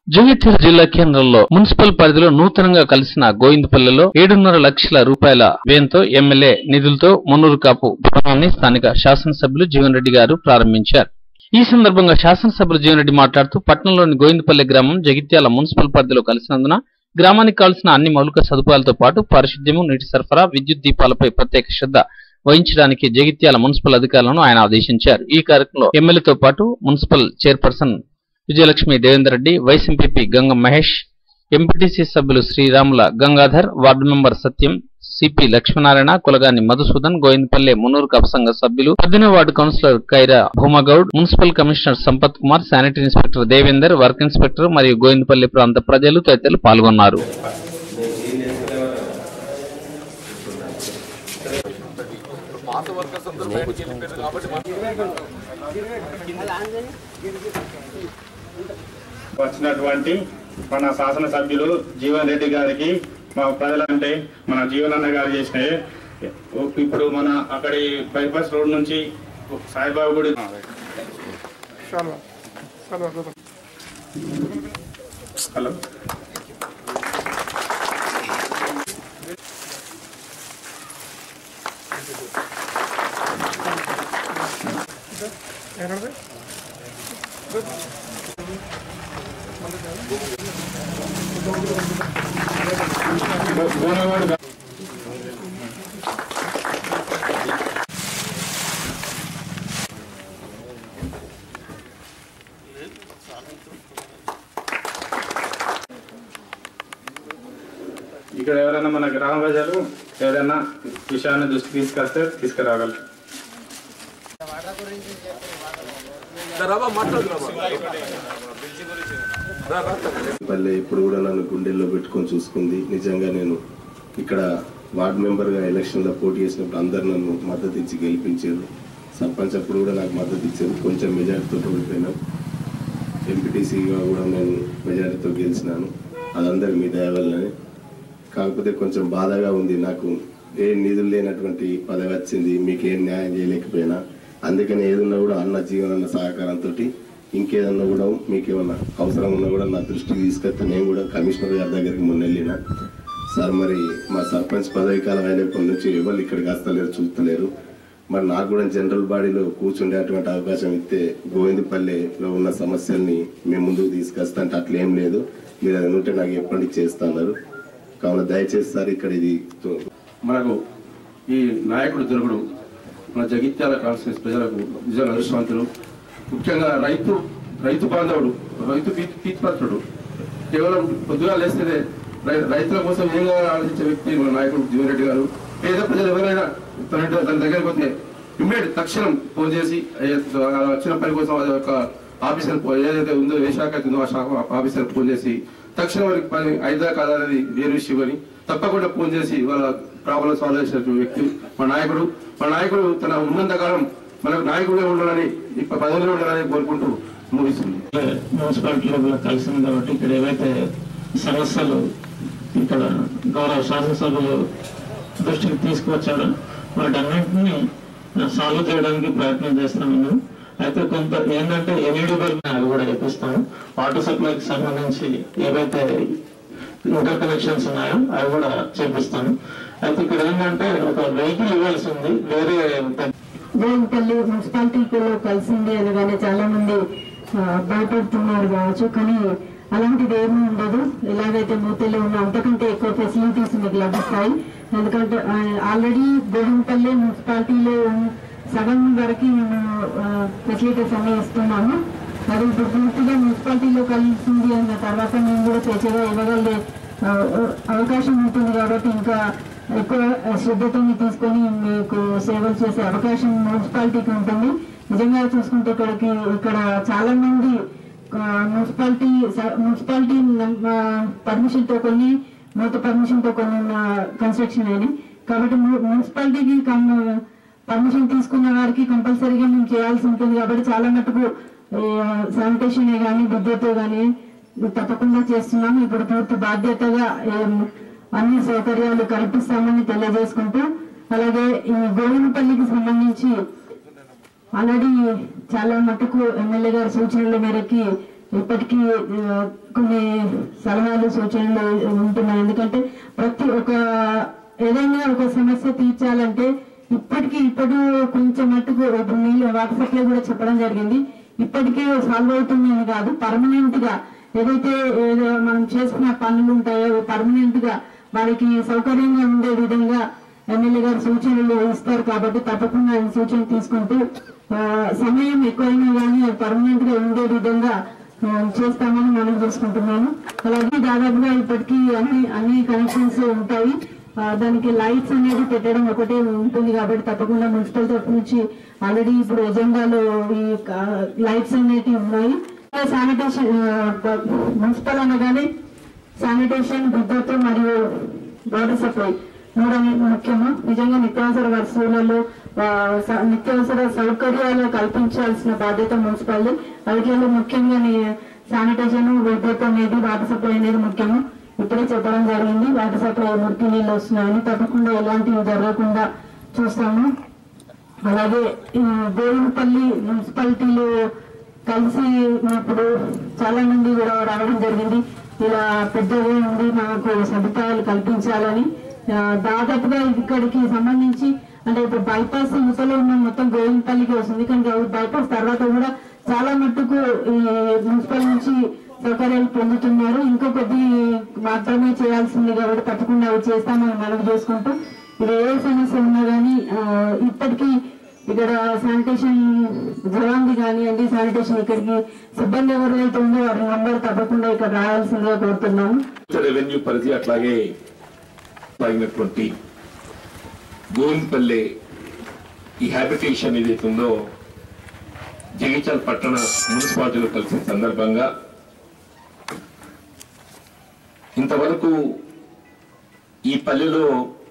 జగిత్యాల జిల్లా కేంద్రంలో మున్సిపల్ పరిధిలో నూతనంగా కలిసిన గోవిందపల్లిలో ఏడున్నర లక్షల రూపాయల వ్యయంతో ఎమ్మెల్యే నిధులతో మున్నూరు కాపు భవనాన్ని స్థానిక శాసనసభ్యులు జీవన్ రెడ్డి గారు ప్రారంభించారు ఈ సందర్భంగా శాసనసభ్యులు జీవన్ రెడ్డి మాట్లాడుతూ పట్టణంలోని గోవిందపల్లి గ్రామం జగిత్యాల మున్సిపల్ పరిధిలో కలిసినందున గ్రామానికి కావాల్సిన అన్ని మౌలిక సదుపాయాలతో పాటు పారిశుద్ధ్యము నీటి సరఫరా విద్యుత్ దీపాలపై ప్రత్యేక శ్రద్ధ వహించడానికి జగిత్యాల మున్సిపల్ అధికారులను ఆయన ఆదేశించారు ఈ కార్యక్రమంలో ఎమ్మెల్యేతో పాటు municipal chairperson Vijayalakshmi Devender Reddy vice MPP Ganga Mahesh MPTC సభ్యులు Sriramula Gangadhar ward member Satyam CP Lakshminarayana Kulagani Madhusudan Govindapalle Munnuru Kapu సంఘ సభ్యులు పద్దెనిమిది ward councillor Kaira Bhumagoud municipal commissioner Sampath Kumar sanitary inspector Devender work inspector మరియు గోవిందపల్లి ప్రాంత ప్రజలు తదితరులు పాల్గొన్నారు వచ్చినటువంటి మన శాసనసభ్యులు జీవన్ రెడ్డి గారికి మా ప్రజలంటే మన జీవన్ అన్న గారు చేసిన ఇప్పుడు మన అక్కడి బైపాస్ రోడ్ నుంచి సాయిబాబా గుడి హలో గోనవాడు గా- ఇక్కడ ఎవరైనా మన గ్రామ ప్రజలు ఏదైనా విషయాన్ని దృష్టికి తీసుకొస్తే తీసుకురాగలరు పల్లె ఇప్పుడు కూడా నన్ను గుండెల్లో పెట్టుకొని చూసుకుంది నిజంగా నేను ఇక్కడ వార్డ్ మెంబర్గా ఎలక్షన్లో పోటీ చేసినప్పుడు అందరు నన్ను మద్దతు ఇచ్చి గెలిపించారు సర్పంచ్ అప్పుడు కూడా నాకు మద్దతు ఇచ్చారు కొంచెం మెజార్టీతో ఓడిపోయినాం ఎంపీటీసీగా కూడా నేను మెజార్టీతో గెలిచినాను అదందరి మీ దయ వల్లనే కాకపోతే కొంచెం బాధగా ఉంది నాకు ఏ నిధులు లేనటువంటి పదవి వచ్చింది మీకు ఏం న్యాయం చేయలేకపోయినా అందుకని ఏదన్నా కూడా అన్న జీవనన్న సహకారంతో ఇంకేదన్నా కూడా మీకు ఏమన్నా అవసరం ఉన్నా కూడా నా దృష్టికి తీసుకొస్తే నేను కూడా కమిషనర్ గారి దగ్గరికి మొన్న వెళ్ళిన సార్ మరి మా సర్పంచ్ పదవి కాలం అయినప్పటి నుంచి ఎవరు ఇక్కడికి వస్తలేరు చూస్తలేరు మరి నాకు కూడా జనరల్ బాడీలో కూర్చుండేటువంటి అవకాశం ఇస్తే గోవిందపల్లిలో ఉన్న సమస్యల్ని మేము ముందుకు తీసుకొస్తా అంటే అట్లా ఏం లేదు మీరు అది ఉంటే నాకు ఎప్పటి చేస్తున్నారు కావున దయచేసి సార్ ఇక్కడ ఇది మనకు ఈ నాయకుడు దొరకడం మన జగిత్యాల కాన్స్టిట్యూన్స్ ప్రజలకు నిజంగా అదృష్టవంతులు ముఖ్యంగా రైతు రైతు బాంధవుడు రైతు పీ- పీతిపత్రుడు కేవలం పొద్దుగా లేస్తేనే రై- రైతుల కోసం ఏం కావాలో ఆలోచించే వ్యక్తి మన నాయకుడు జీవన్ రెడ్డి గారు పేద ప్రజలు ఎవరైనా తన ఇంటి- తన దగ్గరికి వస్తే ఇమ్మీడియట్ తక్షణం ఫోన్ చేసి ఏ- ఆ వచ్చిన పని కోసం అది ఒక ఆఫీసర్ ఫోన్ ఏదైతే ఉందో ఏ శాఖ అయితే ఉందో ఆ శాఖ ఆఫీసర్ ఫోన్ చేసి తక్షణం వారికి పని అయిదా కాదా అనేది వేరు విషయం అని తప్పకుండా ఫోన్ చేసి వాళ్ళ ప్రాబ్లం సాల్వ్ చేసిన వ్యక్తి మా నాయకుడు మా నాయకుడు తన ఉన్నంత కాలం మనకు నాయకుడే ఉండాలని ఇప్పుడు పదవిలో ఉండాలని కోరుకుంటూ ముగిస్తుంది మున్సిపాలిటీలో కూడా కలిసింది కాబట్టి ఇక్కడ ఏవైతే సమస్యలు ఇక్కడ గౌరవ శాసనసభ్యులు దృష్టికి తీసుకువచ్చారో వాటన్నింటినీ సాల్వ్ చేయడానికి ప్రయత్నం చేస్తున్నాము అయితే కొంత ఏంటంటే ఎల్ఈడి బల్బ్ అవి కూడా వేపిస్తాము వాటర్ సప్లైకి సంబంధించి ఏవైతే ఇంటర్ కనెక్షన్స్ ఉన్నాయో అవి కూడా చేపిస్తాము అయితే ఇక్కడ ఏంటంటే ఒక వెహికల్ ఇవ్వాల్సి ఉంది వేరే జోగిపల్లి మున్సిపాలిటీలో కలిసింది అనగానే చాలా మంది ఆ, భయపడుతున్నారు కావచ్చు కానీ అలాంటిది ఏమీ ఉండదు ఎలాగైతే మూతలో ఉన్న అంతకంటే ఎక్కువ ఫెసిలిటీస్ మీకు లభిస్తాయి ఎందుకంటే ఆల్రెడీ గోవిందపల్లి మున్సిపాలిటీలో ఉన్న- సగం వరకు మేము ఫెసిలిటీస్ అన్ని ఇస్తున్నాము అది ఇప్పుడు పూర్తిగా మున్సిపాలిటీలో కలిసింది అన్న తర్వాత మేము కూడా స్వేచ్ఛగా ఇవ్వగలిగే ఆ, అవకాశం ఉంటుంది కాబట్టి ఇంకా ఎక్కువ శ్రద్ధతో తీసుకొని మీకు సేవలు చేసే అవకాశం మున్సిపాలిటీకి ఉంటుంది నిజంగా చూసుకుంటే ఇక్కడికి ఇక్కడ చాలా మంది ఆ, మున్సిపాలిటీ స- మున్సిపాలిటీ పర్మిషన్ తో కొన్ని మూత పర్మిషన్ తో కొన్ని కన్స్ట్రక్షన్ అయినాయి కాబట్టి ము- మున్సిపాలిటీకి కన్- పర్మిషన్ తీసుకున్న వారికి కంపల్సరీగా మేము చేయాల్సి ఉంటుంది కాబట్టి చాలా మటుకు శానిటేషన్ కానీ విద్యుత్ కానీ తప్పకుండా చేస్తున్నాము ఇప్పుడు పూర్తి బాధ్యతగా ఏం, అన్ని సౌకర్యాలు కల్పిస్తామని తెలియజేసుకుంటూ అలాగే ఈ గోవినపల్లికి సంబంధించి ఆల్రెడీ చాలా మటుకు ఎమ్మెల్యే గారి సూచనల మేరకి ఇప్పటికీ ఆ, కొన్ని సలహాలు సూచనలు ఉంటున్నాయి ఎందుకంటే ప్రతి ఒక ఏదైనా ఒక సమస్య తీర్చాలంటే ఇప్పటికీ ఇప్పుడు కొంచెం మట్టుకు ఇప్పుడు నీళ్ళు వాట్సాప్ లో కూడా చెప్పడం జరిగింది ఇప్పటికే సాల్వ్ అవుతుందని కాదు పర్మనెంట్ గా ఏదైతే ఏదో మనం చేసుకున్న పనులు ఉంటాయో పర్మనెంట్ గా వారికి సౌకర్యంగా ఉండే విధంగా ఎమ్మెల్యే గారు సూచనలు ఇస్తారు కాబట్టి తప్పకుండా ఆయన సూచన తీసుకుంటూ ఆ, సమయం ఎక్కువైనా కానీ అది పర్మనెంట్ గా ఉండే విధంగా ఆ, చేస్తామని మనం చేసుకుంటున్నాను అలాగే దాదాపుగా ఇప్పటికీ అన్ని అన్ని కనెక్షన్స్ ఉంటాయి ఆ, దానికి లైట్స్ అనేది పెట్టడం ఒకటే ఉంటుంది కాబట్టి తప్పకుండా మున్సిపల్ తరఫు నుంచి ఆల్రెడీ ఇప్పుడు ఎజెండాలో ఈ లైట్స్ అనేటివి ఉన్నాయి శానిటేషన్ మున్సిపల్ అనగానే శానిటేషన్ భద్రత మరియు వాటర్ సప్లై మూడు అనేది ముఖ్యము నిజంగా నిత్యావసర వస్తువులలో ఆ, స- నిత్యావసర సౌకర్యాలు కల్పించాల్సిన బాధ్యత మున్సిపాలిటీ వాటిలో ముఖ్యంగా ని- శానిటేషన్ విద్యుత్ అనేది వాటర్ సప్లై అనేది ముఖ్యము ఇప్పుడే చెప్పడం జరిగింది వాటర్ సప్లై మురికి నీళ్ళు వస్తున్నాయని తప్పకుండా ఎలాంటివి జరగకుండా చూస్తాము అలాగే ఈ దేవునిపల్లి మున్సిపాలిటీలో కలిసి ఇప్పుడు చాలా మంది కూడా రావడం జరిగింది ఇలా పెద్దగా ఉండి మాకు సదుపాయాలు కల్పించాలని ఆ, దాదాపుగా ఇక్కడికి సంబంధించి అంటే ఇప్పుడు బైపాస్ యువతలో ఉన్న మొత్తం గోవిందపల్లికి వస్తుంది కానీ గౌ- బైపాస్ తర్వాత కూడా చాలా మట్టుకు ఈ మున్సిపల్ నుంచి సౌకర్యాలు పొందుతున్నారు ఇంకో కొద్ది మాత్రమే చేయాల్సింది కాబట్టి తప్పకుండా అవి చేస్తామని మనవి చేసుకుంటూ ఇది ఏ సమస్య ఉన్నా కానీ ఆ, ఇప్పటికీ ఇక్కడ శానిటేషన్ జవాన్ది కానివ్వండి శానిటేషన్ ఇక్కడికి సిబ్బంది ఎవరైతే ఉందో వారి నంబర్ తప్పకుండా ఇక్కడ రాయాల్సిందిగా కోరుతున్నాము రెవెన్యూ పరిధి అట్లాగే సాగినటువంటి గోవిందపల్లె ఈ హ్యాబిటేషన్ ఏదైతే ఉందో జగిత్యాల పట్టణ మున్సిపాలిటీలో కలిసిన సందర్భంగా ఇంతవరకు ఈ పల్లెలో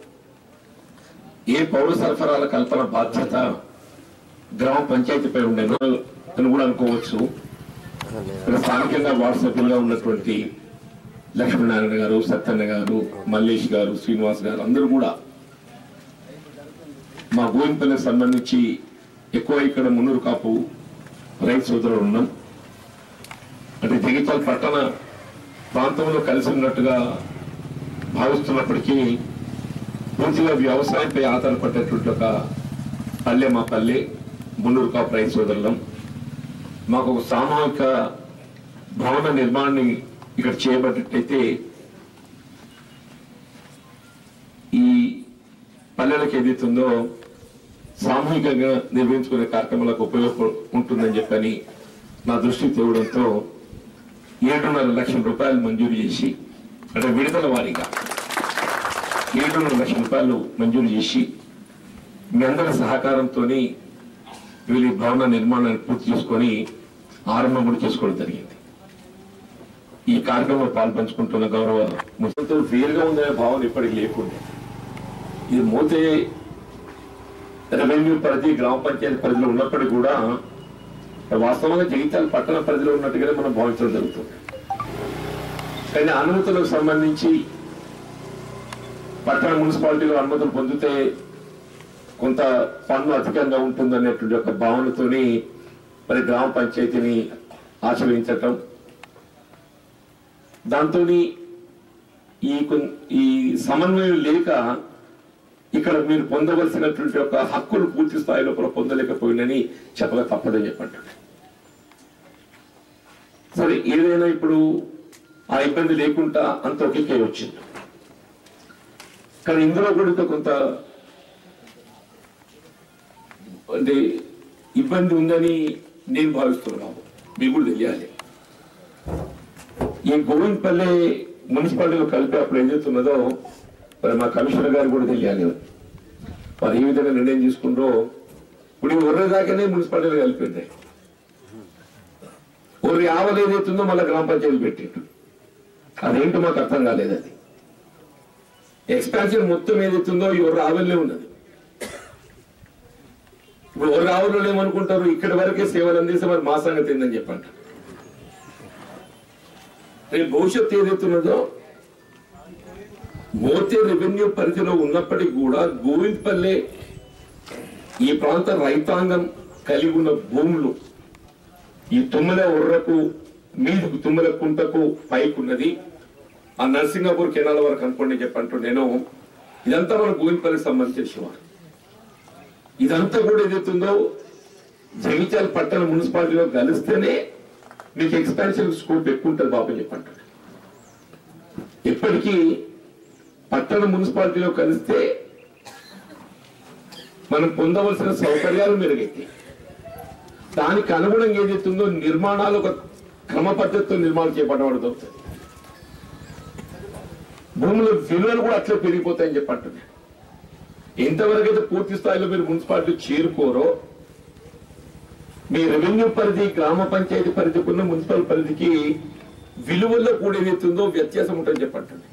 ఏ పౌర సరఫరాల కల్పన బాధ్యత గ్రామ పంచాయతీపై ఉండేను అని కూడా అనుకోవచ్చు ఇక్కడ స్థానికంగా వాట్సాప్గా ఉన్నటువంటి లక్ష్మీనారాయణ గారు సత్యన్న గారు మల్లేష్ గారు శ్రీనివాస్ గారు అందరూ కూడా మా గోవిందపల్లికి సంబంధించి ఎక్కువ ఇక్కడ మున్నూరు కాపు రైతు సోదరులు ఉన్నాం అంటే జగిత్యాల పట్టణ ప్రాంతంలో కలిసి ఉన్నట్టుగా భావిస్తున్నప్పటికీ పూర్తిగా వ్యవసాయంపై ఆధారపడేటువంటి ఒక పల్లె మా పల్లె మున్నూరు కాపు రైతు సోదరులం మాకు ఒక సామూహిక భవన నిర్మాణాన్ని ఇక్కడ చేయబడ్డట్టయితే ఈ పల్లెలకు ఏదైతుందో సామూహికంగా నిర్వహించుకునే కార్యక్రమాలకు ఉపయోగ ఉంటుందని చెప్పని నా దృష్టికి తేవడంతో ఏడున్నర లక్షల రూపాయలు మంజూరు చేసి అంటే విడుదల వారీగా ఏడున్నర లక్షల రూపాయలు మంజూరు చేసి మీ అందరి సహకారంతో వీళ్ళ ఈ భవన నిర్మాణాన్ని పూర్తి చేసుకొని ఆరంభం కూడా చేసుకోవడం జరిగింది ఈ కార్యక్రమంలో పాల్పంచుకుంటున్న గౌరవ ముసలితో వేరుగా ఉందనే భావన ఇప్పటికి లేకుండా ఇది మోతే రెవెన్యూ పరిధి గ్రామ పంచాయతీ పరిధిలో ఉన్నప్పటికీ కూడా వాస్తవంగా జగిత్యాల పట్టణ పరిధిలో ఉన్నట్టుగానే మనం భావించడం జరుగుతుంది కానీ అనుమతులకు సంబంధించి పట్టణ మున్సిపాలిటీలో అనుమతులు పొందితే కొంత పన్ను అధికంగా ఉంటుందనేటువంటి ఒక భావనతోని మరి గ్రామ పంచాయతీని ఆశ్రయించటం దాంతో ఈ కొన్- ఈ సమన్వయం లేక ఇక్కడ మీరు పొందవలసినటువంటి ఒక హక్కులు పూర్తి స్థాయిలో కూడా పొందలేకపోయిందని చెప్పక తప్పదని చెప్పంటాడు సరే ఏదైనా ఇప్పుడు ఆ ఇబ్బంది లేకుండా అంత ఒకే వచ్చింది కానీ ఇందులో కూడా ఇంకా కొంత అంటే ఇబ్బంది ఉందని నేను భావిస్తున్నాను మీకు కూడా తెలియాలి ఈ గోవిందపల్లి మున్సిపాలిటీలో కలిపి అప్పుడు ఏదైతున్నదో మరి మా కమిషనర్ గారు కూడా తెలియాలి వారు ఏ విధంగా నిర్ణయం తీసుకుంటో ఇప్పుడు ఈ ఉర్ర దాకానే మున్సిపాలిటీలో కలిపింది ఒర్రి ఆవలు ఏదైతుందో మళ్ళీ గ్రామ పంచాయతీ పెట్టిండు అదేంటో మాకు అర్థం కాలేదు అది ఎక్స్పాన్షన్ మొత్తం ఏదైతుందో ఈ ఒర్ర ఆవెల్లే ఉన్నది ఇప్పుడు ఒర్ర ఆవులు ఏమనుకుంటారు ఇక్కడి వరకే సేవలు అందిస్తే మరి మా సంగతి ఏందని చెప్పంట రేపు భవిష్యత్తు ఏదైతున్నదో మోతే రెవెన్యూ పరిధిలో ఉన్నప్పటికీ కూడా గోవిందపల్లె ఈ ప్రాంత రైతాంగం కలిగి ఉన్న భూములు ఈ తుమ్మల ఉర్రకు మీదకు తుమ్మల కుంటకు పైకి ఉన్నది ఆ నరసింగాపూర్ కెనాల వరకు అనుకోండి చెప్పంటూ నేను ఇదంతా మన గోవిందపల్లికి సంబంధించిన శివారు ఇదంతా కూడా ఏదైతుందో జగిత్యాల పట్టణ మున్సిపాలిటీలో కలిస్తేనే మీకు ఎక్స్పాన్షన్ స్కోప్ ఎక్కువ ఉంటుంది బాబు అని చెప్పంటాడు ఇప్పటికీ పట్టణ మున్సిపాలిటీలో కలిస్తే మనం పొందవలసిన సౌకర్యాలు మెరుగైతాయి దానికి అనుగుణంగా ఏదైతుందో నిర్మాణాలు ఒక క్రమ పద్ధతితో నిర్మాణం చేపట్టబడుతుంది భూముల విలువలు కూడా అట్లే పెరిగిపోతాయని చెప్పంటుంది ఎంతవరకు అయితే పూర్తి స్థాయిలో మీరు మున్సిపాలిటీ చేరుకోరో మీ రెవెన్యూ పరిధి గ్రామ పంచాయతీ పరిధికి ఉన్న మున్సిపల్ పరిధికి విలువల్లో కూడా ఏదైతుందో వ్యత్యాసం ఉంటుందని చెప్పంటుంది